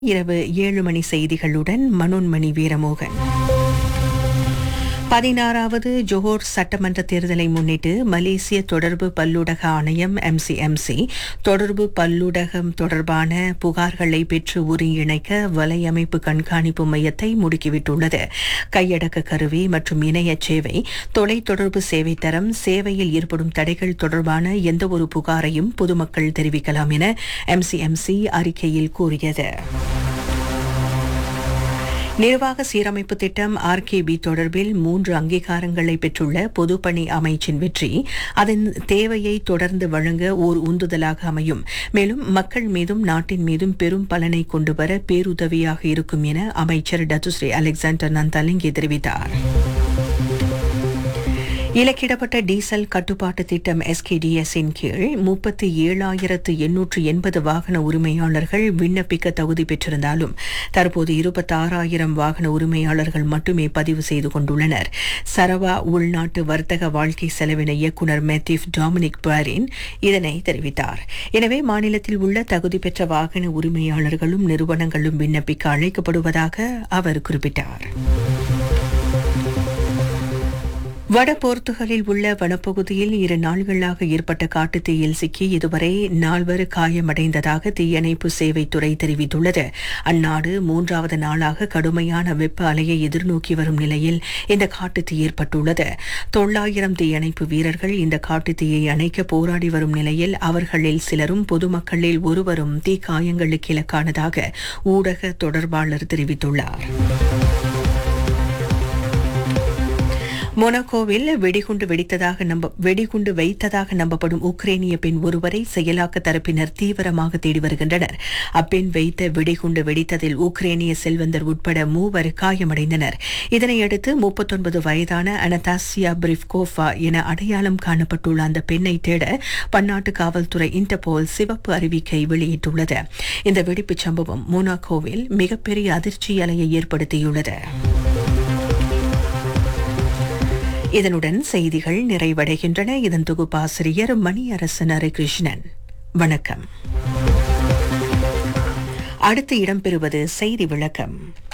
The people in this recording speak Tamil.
இரவு ஏழு மணி செய்திகளுடன் மனோன்மணி வீரமோகன் பதினாறாவது ஜோஹர் சட்டமன்ற தேர்தலை முன்னிட்டு மலேசிய தொடர்பு பல்லூடக ஆணையம் எம்சிஎம்சி தொடர்பு பல்லூடகம் தொடர்பான புகார்களை பெற்று ஒருங்கிணைக்க வலையமைப்பு கண்காணிப்பு மையத்தை முடுக்கிவிட்டுள்ளது கையடக்க கருவி மற்றும் இணைய சேவை தொலைத்தொடர்பு சேவை தரம் சேவையில் ஏற்படும் தடைகள் தொடர்பான எந்தவொரு புகாரையும் பொதுமக்கள் தெரிவிக்கலாம் என எம்சிஎம்சி அறிக்கையில் கூறியது நிர்வாக சீரமைப்பு திட்டம் ஆர்கேபி தொடர்பில் மூன்று அங்கீகாரங்களை பெற்றுள்ள பொதுப்பணி அமைச்சின் வெற்றி அதன் தேவையை தொடர்ந்து வழங்க ஓர் உந்துதலாக அமையும் மேலும் மக்கள் மீதும் நாட்டின் மீதும் பெரும் பலனை கொண்டுவர பேருதவியாக இருக்கும் என அமைச்சர் டத்துஸ்ரீ அலெக்சாண்டர் நந்தாலிங்கி தெரிவித்தார் இலக்கிடப்பட்ட டீசல் கட்டுப்பாட்டு திட்டம் எஸ்கேடிஎஸ் இன் கீழ் முப்பத்தி ஏழாயிரத்து எண்ணூற்று எண்பது வாகன உரிமையாளர்கள் விண்ணப்பிக்க தகுதி பெற்றிருந்தாலும் தற்போது இருபத்தாறாயிரம் வாகன உரிமையாளர்கள் மட்டுமே பதிவு செய்து கொண்டுள்ளனர் சரவா உள்நாட்டு வர்த்தக வாழ்க்கை செலவின இயக்குநர் மெத்திப் டாமினிக் பாரின் இதனை தெரிவித்தார் எனவே மாநிலத்தில் உள்ள தகுதி பெற்ற வாகன உரிமையாளர்களும் நிறுவனங்களும் விண்ணப்பிக்க அழைக்கப்படுவதாக அவர் குறிப்பிட்டார் வட போர்த்துகலில் உள்ள வனப்பகுதியில் இரு நாள்களாக ஏற்பட்ட காட்டுத்தீயில் சிக்கி இதுவரை நால்வர் காயமடைந்ததாக தீயணைப்பு சேவைத்துறை தெரிவித்துள்ளது அந்நாடு மூன்றாவது நாளாக கடுமையான வெப்ப அலையை எதிர்நோக்கி வரும் நிலையில் இந்த காட்டுத்தீ ஏற்பட்டுள்ளது தொள்ளாயிரம் தீயணைப்பு வீரர்கள் இந்த காட்டுத்தீயை அணைக்க போராடி வரும் நிலையில் அவர்களில் சிலரும் பொதுமக்களில் ஒருவரும் தீக்காயங்களுக்கு இலக்கானதாக ஊடக தொடர்பாளர் தெரிவித்துள்ளார் மொனாக்கோவில் வெடிகுண்டு வெடித்ததாக நம்ப வெடிகுண்டு வைத்ததாக நம்பப்படும் உக்ரைனிய பெண் ஒருவரை செயலாக்க தரப்பினர் தீவிரமாக தேடி வருகின்றனர் அப்பெண் வைத்த வெடிகுண்டு வெடித்ததில் உக்ரைனிய செல்வந்தர் உட்பட மூவர் காயமடைந்தனர் இதனையடுத்து முப்பத்தொன்பது வயதான அனதாசியா பிரிப்கோஃபா என அடையாளம் காணப்பட்டுள்ள அந்த பெண்ணை தேட பன்னாட்டு காவல்துறை இன்டர்போல் சிவப்பு அறிவிக்கை வெளியிட்டுள்ளது இந்த வெடிப்புச் சம்பவம் மொனாக்கோவில் மிகப்பெரிய அதிர்ச்சி அலையை ஏற்படுத்தியுள்ளது இதனுடன் செய்திகள் நிறைவடைகின்றன இதன் தொகுப்பாசிரியர் மணியரசன் ஹரிகிருஷ்ணன் வணக்கம் அடுத்து இடம்பெறுவது செய்தி விளக்கம்